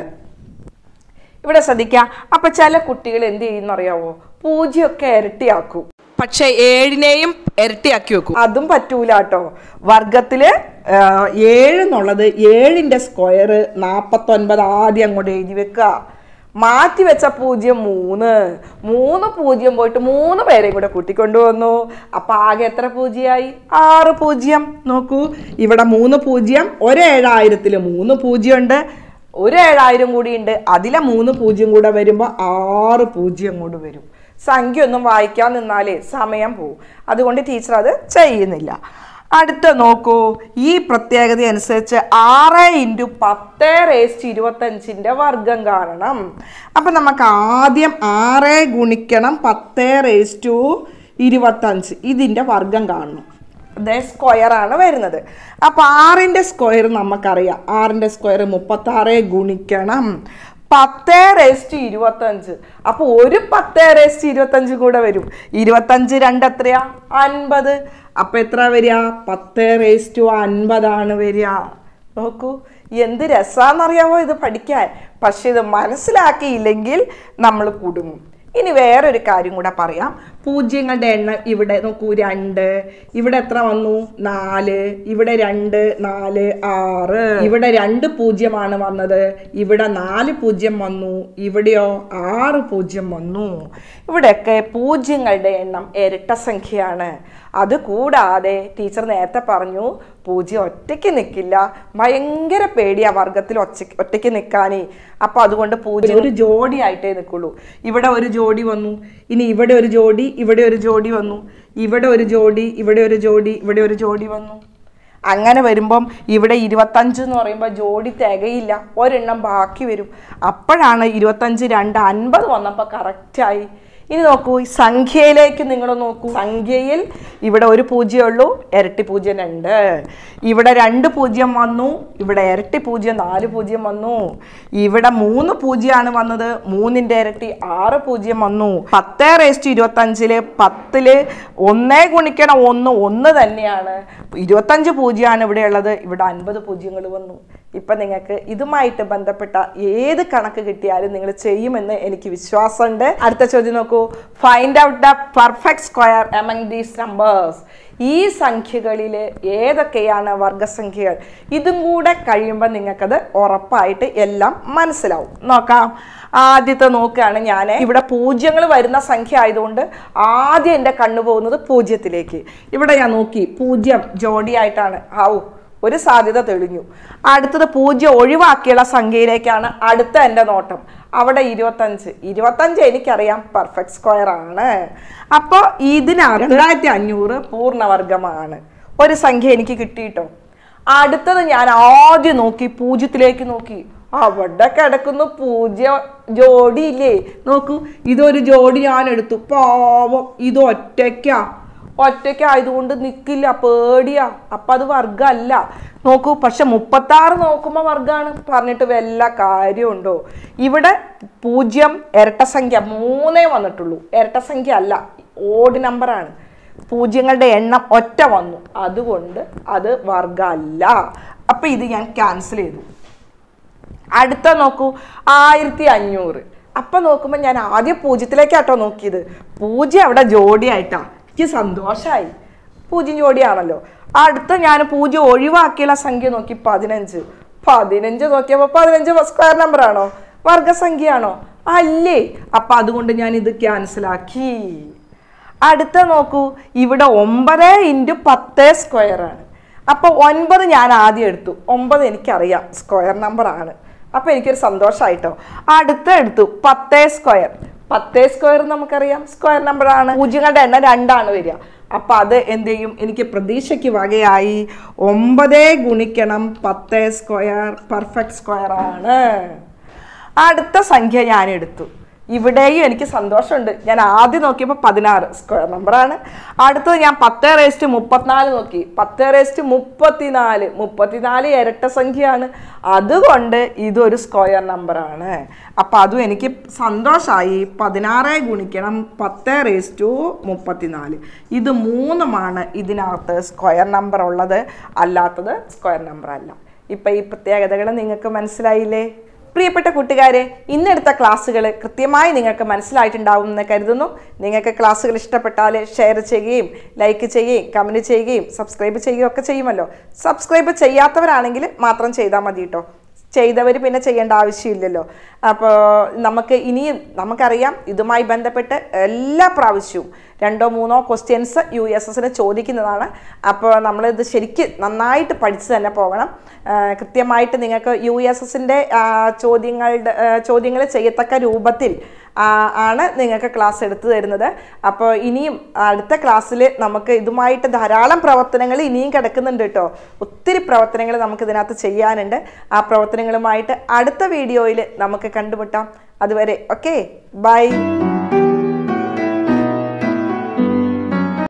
ഇവിടെ ശ്രദ്ധിക്കുക അപ്പൊ ചില കുട്ടികൾ എന്ത് ചെയ്യുന്നറിയാവോ പൂജ്യമൊക്കെ ഇരട്ടിയാക്കും പക്ഷെ ഏഴിനെയും ഇരട്ടിയാക്കി വെക്കും അതും പറ്റൂല കേട്ടോ വർഗത്തില് ആ, ഏഴ് എന്നുള്ളത് ഏഴിന്റെ സ്ക്വയർ നാപ്പത്തൊൻപത് ആദ്യം അങ്ങോട്ട് എഴുതി വെക്കുക മാറ്റി വെച്ച പൂജ്യം മൂന്ന് മൂന്ന് പൂജ്യം പോയിട്ട് മൂന്ന് പേരെയും കൂടെ കൂട്ടിക്കൊണ്ടുവന്നു അപ്പൊ ആകെ എത്ര പൂജ്യമായി ആറ് പൂജ്യം നോക്കൂ ഇവിടെ മൂന്ന് പൂജ്യം ഒരേഴായിരത്തില് മൂന്ന് പൂജ്യം ഉണ്ട് ഒരു ഏഴായിരം കൂടി ഉണ്ട് അതിലെ മൂന്ന് പൂജ്യം കൂടെ വരുമ്പോൾ ആറ് പൂജ്യം കൂടെ വരും സംഖ്യ ഒന്നും വായിക്കാൻ നിന്നാലേ സമയം പോവും അതുകൊണ്ട് ടീച്ചർ അത് ചെയ്യുന്നില്ല അടുത്ത നോക്കൂ ഈ പ്രത്യേകത അനുസരിച്ച് ആറ് ഇൻറ്റു പത്ത് റേസ്റ്റ് ഇരുപത്തഞ്ചിൻ്റെ വർഗം കാണണം അപ്പം നമുക്ക് ആദ്യം ആറ് ഗുണിക്കണം പത്ത് റേസ്റ്റു ഇരുപത്തഞ്ച് ഇതിൻ്റെ വർഗം കാണണം അതേ സ്ക്വയർ ആണ് വരുന്നത് അപ്പൊ ആറിന്റെ സ്ക്വയർ നമുക്കറിയാം ആറിന്റെ സ്ക്വയർ മുപ്പത്തി ആറ് ഗുണിക്കണം പത്ത് റേസ്റ്റ് ഇരുപത്തഞ്ച് അപ്പൊ ഒരു പത്ത് റേസ്റ്റ് ഇരുപത്തഞ്ച് കൂടെ വരും ഇരുപത്തഞ്ച് രണ്ട് എത്രയാ അൻപത് അപ്പൊ എത്ര വരിക പത്ത് റേസ്റ്റ് അൻപതാണ് വരിക നോക്കൂ എന്ത് രസാന്നറിയാമോ ഇത് പഠിക്കാൻ പക്ഷെ ഇത് മനസ്സിലാക്കിയില്ലെങ്കിൽ നമ്മൾ കുടുങ്ങും ഇനി വേറൊരു കാര്യം കൂടെ പറയാം പൂജ്യങ്ങളുടെ എണ്ണം ഇവിടെ നോക്കൂ രണ്ട് ഇവിടെ എത്ര വന്നു നാല് ഇവിടെ രണ്ട് നാല് ആറ് ഇവിടെ രണ്ട് പൂജ്യമാണ് വന്നത് ഇവിടെ നാല് പൂജ്യം വന്നു ഇവിടെയോ ആറ് പൂജ്യം വന്നു ഇവിടെയൊക്കെ പൂജ്യങ്ങളുടെ എണ്ണം ഇരട്ട സംഖ്യയാണ് അത് കൂടാതെ ടീച്ചർ നേരത്തെ പറഞ്ഞു പൂജ്യം ഒറ്റയ്ക്ക് നിൽക്കില്ല ഭയങ്കര പേടിയാ വർഗത്തിൽ ഒച്ച ഒറ്റയ്ക്ക് നിൽക്കാനേ അപ്പൊ അതുകൊണ്ട് പൂജ്യം ഒരു ജോഡി ആയിട്ടേ നിൽക്കുള്ളൂ ഇവിടെ ഒരു ജോഡി വന്നു ഇനി ഇവിടെ ഒരു ജോഡി ഇവിടെ ഒരു ജോഡി വന്നു ഇവിടെ ഒരു ജോഡി ഇവിടെ ഒരു ജോഡി ഇവിടെ ഒരു ജോഡി വന്നു അങ്ങനെ വരുമ്പം ഇവിടെ ഇരുപത്തഞ്ച് എന്ന് പറയുമ്പോൾ ജോഡി തികയില്ല ഒരെണ്ണം ബാക്കി വരും അപ്പോഴാണ് ഇരുപത്തഞ്ച് രണ്ട് അൻപത് വന്നപ്പോൾ കറക്റ്റായി ഇനി നോക്കൂ ഈ സംഖ്യയിലേക്ക് നിങ്ങൾ നോക്കൂ സംഖ്യയിൽ ഇവിടെ ഒരു പൂജ്യമേ ഉള്ളൂ ഇരട്ടി പൂജ്യം രണ്ട് ഇവിടെ രണ്ട് പൂജ്യം വന്നു ഇവിടെ ഇരട്ടി പൂജ്യം നാല് പൂജ്യം വന്നു ഇവിടെ മൂന്ന് പൂജ്യമാണ് വന്നത് മൂന്നിന്റെ ഇരട്ടി ആറ് പൂജ്യം വന്നു പത്ത് റേസ്റ്റ് ഇരുപത്തഞ്ചില് പത്തില് ഒന്നേ ഗുണിക്കണം ഒന്ന് ഒന്ന് തന്നെയാണ് ഇരുപത്തഞ്ച് പൂജ്യമാണ് ഇവിടെ ഉള്ളത് ഇവിടെ അൻപത് പൂജ്യങ്ങൾ വന്നു ഇപ്പം നിങ്ങൾക്ക് ഇതുമായിട്ട് ബന്ധപ്പെട്ട ഏത് കണക്ക് കിട്ടിയാലും നിങ്ങൾ ചെയ്യുമെന്ന് എനിക്ക് വിശ്വാസമുണ്ട് അടുത്ത ചോദ്യം നോക്കൂ find out the perfect square among these numbers ഈ സംഖ്യകളിൽ ഏതൊക്കെയാണ് വർഗസംഖ്യകൾ ഇതും കൂടെ കഴിയുമ്പോൾ നിങ്ങൾക്കത് ഉറപ്പായിട്ട് എല്ലാം മനസ്സിലാവും നോക്കാം ആദ്യത്തെ നോക്കുകയാണ് ഞാൻ ഇവിടെ പൂജ്യങ്ങൾ വരുന്ന സംഖ്യ ആയതുകൊണ്ട് ആദ്യം എൻ്റെ കണ്ണു പോകുന്നത് പൂജ്യത്തിലേക്ക് ഇവിടെ ഞാൻ നോക്കി പൂജ്യം ജോഡിയായിട്ടാണ് ഔ ഒരു സാധ്യത തെളിഞ്ഞു അടുത്തത് പൂജ്യം ഒഴിവാക്കിയുള്ള സംഖ്യയിലേക്കാണ് അടുത്ത എൻ്റെ നോട്ടം അവിടെ ഇരുപത്തഞ്ച് ഇരുപത്തഞ്ച് എനിക്കറിയാം പെർഫെക്റ്റ് സ്ക്വയർ ആണ് അപ്പോൾ ഇതിനകത്ത് രണ്ടായിരത്തി അഞ്ഞൂറ് പൂർണ്ണവർഗമാണ് ഒരു സംഖ്യ എനിക്ക് കിട്ടിയിട്ടോ അടുത്തത് ഞാൻ ആദ്യം നോക്കി പൂജ്യത്തിലേക്ക് നോക്കി അവിടെ കിടക്കുന്നു പൂജ്യ ജോഡി ഇല്ലേ നോക്കൂ ഇതൊരു ജോഡി ഞാൻ എടുത്തു പാവം ഇത് ഒറ്റയ്ക്കാ ഒറ്റയ്ക്ക് ആയതുകൊണ്ട് നിൽക്കില്ല പേടിയാ അപ്പം അത് വർഗമല്ല നോക്കൂ പക്ഷെ മുപ്പത്താറ് നോക്കുമ്പോൾ വർഗമാണ് പറഞ്ഞിട്ട് വല്ല കാര്യമുണ്ടോ ഇവിടെ പൂജ്യം ഇരട്ടസംഖ്യ മൂന്നേ വന്നിട്ടുള്ളൂ ഇരട്ടസംഖ്യ അല്ല ഓഡ് നമ്പറാണ് പൂജ്യങ്ങളുടെ എണ്ണം ഒറ്റ വന്നു അതുകൊണ്ട് അത് വർഗമല്ല അപ്പം ഇത് ഞാൻ ക്യാൻസൽ ചെയ്തു അടുത്ത നോക്കൂ ആയിരത്തി അഞ്ഞൂറ് അപ്പൊ നോക്കുമ്പോൾ ഞാൻ ആദ്യം പൂജ്യത്തിലേക്കാട്ടോ നോക്കിയത് പൂജ്യം അവിടെ ജോഡിയായിട്ടാ എനിക്ക് സന്തോഷമായി പൂജ്യം ജോഡിയാണല്ലോ അടുത്ത ഞാൻ പൂജ്യം ഒഴിവാക്കിയുള്ള സംഖ്യ നോക്കി പതിനഞ്ച് പതിനഞ്ച് നോക്കിയപ്പോൾ പതിനഞ്ച് സ്ക്വയർ നമ്പർ ആണോ വർഗസംഖ്യയാണോ അല്ലേ അപ്പൊ അതുകൊണ്ട് ഞാൻ ഇത് ക്യാൻസലാക്കി അടുത്ത നോക്കൂ ഇവിടെ ഒമ്പത് ഇൻറ്റു പത്ത് സ്ക്വയർ ആണ് അപ്പൊ ഒൻപത് ഞാൻ ആദ്യം എടുത്തു ഒമ്പത് എനിക്കറിയാം സ്ക്വയർ നമ്പർ ആണ് അപ്പൊ എനിക്കൊരു സന്തോഷമായിട്ടോ അടുത്ത എടുത്തു പത്തേ സ്ക്വയർ പത്തേ സ്ക്വയർ നമുക്കറിയാം സ്ക്വയർ നമ്പർ ആണ് പൂജ്യങ്ങളുടെ എണ്ണം രണ്ടാണ് വരിക അപ്പം അത് എന്ത് ചെയ്യും എനിക്ക് പ്രതീക്ഷയ്ക്ക് വകയായി ഒമ്പത് ഗുണിക്കണം പത്ത് സ്ക്വയർ പെർഫെക്റ്റ് സ്ക്വയർ ആണ് അടുത്ത സംഖ്യ ഞാൻ എടുത്തു ഇവിടെയും എനിക്ക് സന്തോഷമുണ്ട് ഞാൻ ആദ്യം നോക്കിയപ്പോൾ പതിനാറ് സ്ക്വയർ നമ്പറാണ് അടുത്തത് ഞാൻ പത്ത് റേസ്റ്റ് മുപ്പത്തിനാല് നോക്കി പത്ത് റേസ്റ്റ് മുപ്പത്തിനാല് മുപ്പത്തിനാല് ഇരട്ട സംഖ്യയാണ് അതുകൊണ്ട് ഇതൊരു സ്ക്വയർ നമ്പറാണ് അപ്പം അതും എനിക്ക് സന്തോഷമായി പതിനാറ് ഗുണിക്കണം പത്ത് റേസ്റ്റു മുപ്പത്തിനാല് ഇത് മൂന്നുമാണ് ഇതിനകത്ത് സ്ക്വയർ നമ്പർ ഉള്ളത് അല്ലാത്തത് സ്ക്വയർ നമ്പർ അല്ല ഇപ്പം ഈ പ്രത്യേകതകൾ നിങ്ങൾക്ക് മനസ്സിലായില്ലേ പ്രിയപ്പെട്ട കൂട്ടുകാരെ ഇന്നെടുത്ത ക്ലാസ്സുകൾ കൃത്യമായി നിങ്ങൾക്ക് മനസ്സിലായിട്ടുണ്ടാവും എന്ന് കരുതുന്നു നിങ്ങൾക്ക് ക്ലാസ്സുകൾ ഇഷ്ടപ്പെട്ടാൽ ഷെയർ ചെയ്യുകയും ലൈക്ക് ചെയ്യുകയും കമൻറ്റ് ചെയ്യുകയും സബ്സ്ക്രൈബ് ചെയ്യുകയും ഒക്കെ ചെയ്യുമല്ലോ സബ്സ്ക്രൈബ് ചെയ്യാത്തവരാണെങ്കിൽ മാത്രം ചെയ്താൽ മതി കേട്ടോ ചെയ്തവർ പിന്നെ ചെയ്യേണ്ട ആവശ്യമില്ലല്ലോ അപ്പോൾ നമുക്ക് ഇനിയും നമുക്കറിയാം ഇതുമായി ബന്ധപ്പെട്ട് എല്ലാ പ്രാവശ്യവും രണ്ടോ മൂന്നോ ക്വസ്റ്റ്യൻസ് യു എസ് എസിന് ചോദിക്കുന്നതാണ് അപ്പോൾ നമ്മളിത് ശരിക്ക് നന്നായിട്ട് പഠിച്ച് തന്നെ പോകണം ആ, കൃത്യമായിട്ട് നിങ്ങൾക്ക് യു എസ് എസിൻ്റെ ചോദ്യങ്ങളുടെ ആ, ചോദ്യങ്ങൾ ചെയ്യത്തക്ക രൂപത്തിൽ ആ, ആണ് നിങ്ങൾക്ക് ക്ലാസ് എടുത്തു തരുന്നത് അപ്പോൾ ഇനിയും അടുത്ത ക്ലാസ്സിൽ നമുക്ക് ഇതുമായിട്ട് ധാരാളം പ്രവർത്തനങ്ങൾ ഇനിയും കിടക്കുന്നുണ്ട് കേട്ടോ ഒത്തിരി പ്രവർത്തനങ്ങൾ നമുക്ക് ഇതിനകത്ത് ചെയ്യാനുണ്ട് ആ പ്രവർത്തനങ്ങളുമായിട്ട് അടുത്ത വീഡിയോയിൽ നമുക്ക് കണ്ടുമുട്ടാം അതുവരെ ഓക്കെ ബൈ